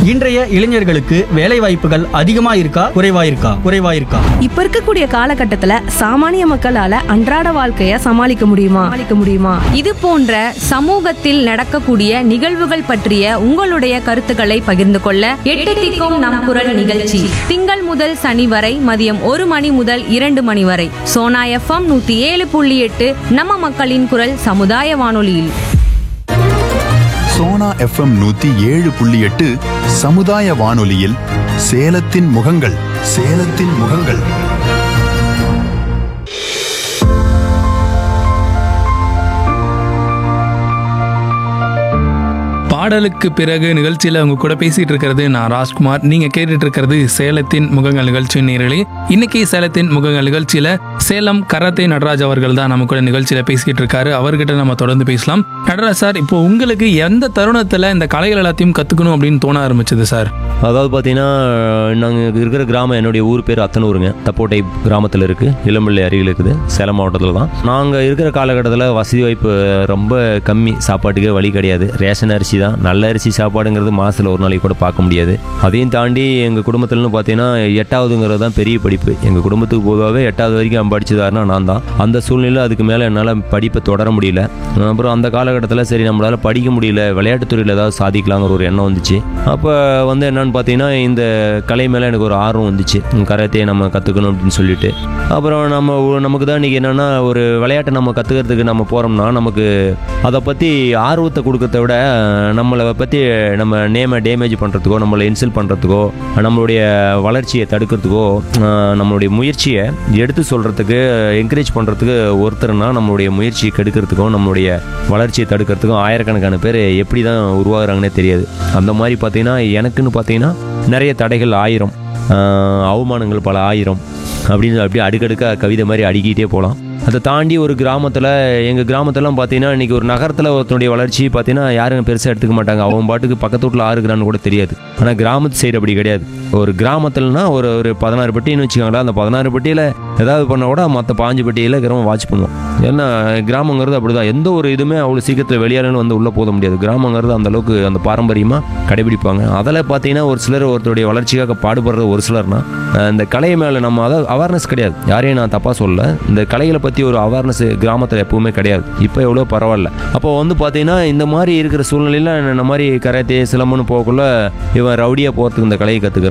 இன்றைய இளைஞர்களுக்கு வேலை வாய்ப்புகள் அதிகமா இருக்கா குறைவா இருக்கா குறைவா இருக்கா இப்ப இருக்கக்கூடிய காலகட்டத்துல சாமானிய மக்களால அன்றாட வாழ்க்கைய சமாளிக்க முடியுமா சமாளிக்க முடியுமா இது போன்ற சமூகத்தில் நடக்கக்கூடிய நிகழ்வுகள் பற்றிய உங்களுடைய கருத்துக்களை பகிர்ந்து கொள்ள எட்டு திக்கும் நம் குரல் நிகழ்ச்சி திங்கள் முதல் சனி வரை மதியம் ஒரு மணி முதல் இரண்டு மணி வரை சோனா எஃப்எம் நூத்தி ஏழு புள்ளி எட்டு நம்ம மக்களின் குரல் சமுதாய வானொலியில் சோனா எஃப்எம் நூத்தி ஏழு புள்ளி எட்டு சமுதாய வானொலியில் சேலத்தின் முகங்கள் சேலத்தின் முகங்கள் பாடலுக்கு பிறகு நிகழ்ச்சியில் உங்க கூட பேசிட்டு இருக்கிறது நான் ராஜ்குமார் நீங்க கேட்டுட்டு இருக்கிறது சேலத்தின் முகங்கள் நிகழ்ச்சி நேர்களே இன்னைக்கு சேலத்தின் முகங்கள் நிகழ்ச்சியில சேலம் கராத்தே நடராஜ் அவர்கள் தான் நம்ம கூட நிகழ்ச்சியில பேசிக்கிட்டு இருக்காரு அவர்கிட்ட நம்ம தொடர்ந்து பேசலாம் நடராஜ் சார் இப்போ உங்களுக்கு எந்த தருணத்துல இந்த கலைகள் எல்லாத்தையும் கத்துக்கணும் அப்படின்னு தோண ஆரம்பிச்சது சார் அதாவது பார்த்தீங்கன்னா நாங்கள் இருக்கிற கிராமம் என்னுடைய ஊர் பேர் அத்தனூருங்க தப்போட்டை கிராமத்தில் இருக்குது இளம்பிள்ளை அருகில் இருக்குது சேலம் மாவட்டத்தில் தான் நாங்கள் இருக்கிற காலகட்டத்தில் வசதி வாய்ப்பு ரொம்ப கம்மி சாப்பாட்டுக்கே வழி கிடையாது ரேஷன் அரிசி தான் நல்ல அரிசி சாப்பாடுங்கிறது மாதத்தில் ஒரு நாளைக்கு கூட பார்க்க முடியாது அதையும் தாண்டி எங்கள் குடும்பத்தில்னு பார்த்தீங்கன்னா எட்டாவதுங்கிறது தான் பெரிய படிப்பு எங்கள் குடும்பத்துக்கு பொதுவாகவே எட்டாவது வரைக்கும் படிச்சதாருன்னா நான் தான் அந்த சூழ்நிலை அதுக்கு மேலே என்னால் படிப்பை தொடர முடியல அப்புறம் அந்த காலகட்டத்தில் சரி நம்மளால் படிக்க முடியல விளையாட்டுத்துறையில் ஏதாவது சாதிக்கலாங்கிற ஒரு எண்ணம் வந்துச்சு அப்போ வந்து என்னன்னு பார்த்தீங்கன்னா இந்த கலை மேலே எனக்கு ஒரு ஆர்வம் வந்துச்சு கராத்தே நம்ம கற்றுக்கணும் அப்படின்னு சொல்லிட்டு அப்புறம் நம்ம ஒ- நமக்கு தான் இன்றைக்கி என்னென்னா ஒரு விளையாட்டை நம்ம கற்றுக்கிறதுக்கு நம்ம போகிறோம்னா நமக்கு அதை பற்றி ஆர்வத்தை கொடுக்கறத விட நம்மளை பற்றி நம்ம நேமை டேமேஜ் பண்ணுறதுக்கோ நம்மளை இன்சல்ட் பண்ணுறதுக்கோ நம்மளுடைய வளர்ச்சியை தடுக்கிறதுக்கோ ஆஹ், நம்மளுடைய முயற்சியை எடுத்து சொல்கிறதுக்கு என்கரேஜ் பண்ணுறதுக்கு ஒருத்தர்னா நம்மளுடைய முயற்சியை கெடுக்கிறதுக்கும் நம்மளுடைய வளர்ச்சியை தடுக்கிறதுக்கும் ஆயிரக்கணக்கான பேர் எப்படி தான் உருவாகுறாங்கன்னே தெரியாது அந்த மாதிரி பார்த்தீங்கன்னா எனக்குன்னு பார்த்தீங்கன்னா நிறைய தடைகள் ஆயிரம் ஆஹ், அவமானங்கள் பல ஆயிரம் அப்படின்னு அப்படியே அடுக்கடுக்காக கவிதை மாதிரி அடுக்கிட்டே போகலாம் அதை தாண்டி ஒரு கிராமத்தில் எங்கள் கிராமத்துலலாம் பார்த்தீங்கன்னா இன்றைக்கி ஒரு நகரத்தில் ஒருத்தனுடைய வளர்ச்சி பார்த்தீங்கன்னா யாரும் பெருசாக எடுத்துக்க மாட்டாங்க அவன் பாட்டுக்கு பக்கத்து வீட்டில் ஆறுகிறான்னு கூட தெரியாது ஆனால் கிராமத்து சைடு அப்படி கிடையாது ஒரு கிராமத்துலனா ஒரு ஒரு பதினாறு பெட்டின்னு வச்சுக்கோங்களேன் அந்த பதினாறு பெட்டியில் ஏதாவது பண்ண கூட மற்ற பாஞ்சு பெட்டியில் கிராமம் வாட்ச் பண்ணுவோம் ஏன்னா கிராமங்கிறது அப்படி தான் எந்த ஒரு இதுவுமே அவ்வளோ சீக்கிரத்தில் வெளியாளன்னு வந்து உள்ளே போத முடியாது கிராமங்கிறது அந்த அளவுக்கு அந்த பாரம்பரியமாக கடைபிடிப்பாங்க அதில் பார்த்தீங்கன்னா ஒரு சிலர் ஒருத்தருடைய வளர்ச்சிக்காக பாடுபடுறது ஒரு சிலர்னா அஹ் இந்த கலை மேலே நம்ம அதாவது அவேர்னஸ் கிடையாது யாரையும் நான் தப்பாக சொல்ல இந்த கலைகளை பற்றி ஒரு அவேர்னஸ் கிராமத்தில் எப்பவுமே கிடையாது இப்போ எவ்வளோ பரவாயில்ல அப்போ வந்து பார்த்தீங்கன்னா இந்த மாதிரி இருக்கிற சூழ்நிலையில் இந்த மாதிரி கராத்தே சிலம்புன்னு போகக்குள்ள இவன் ரவுடியாக போகிறதுக்கு இந்த கலையை கற்றுக்கிறான்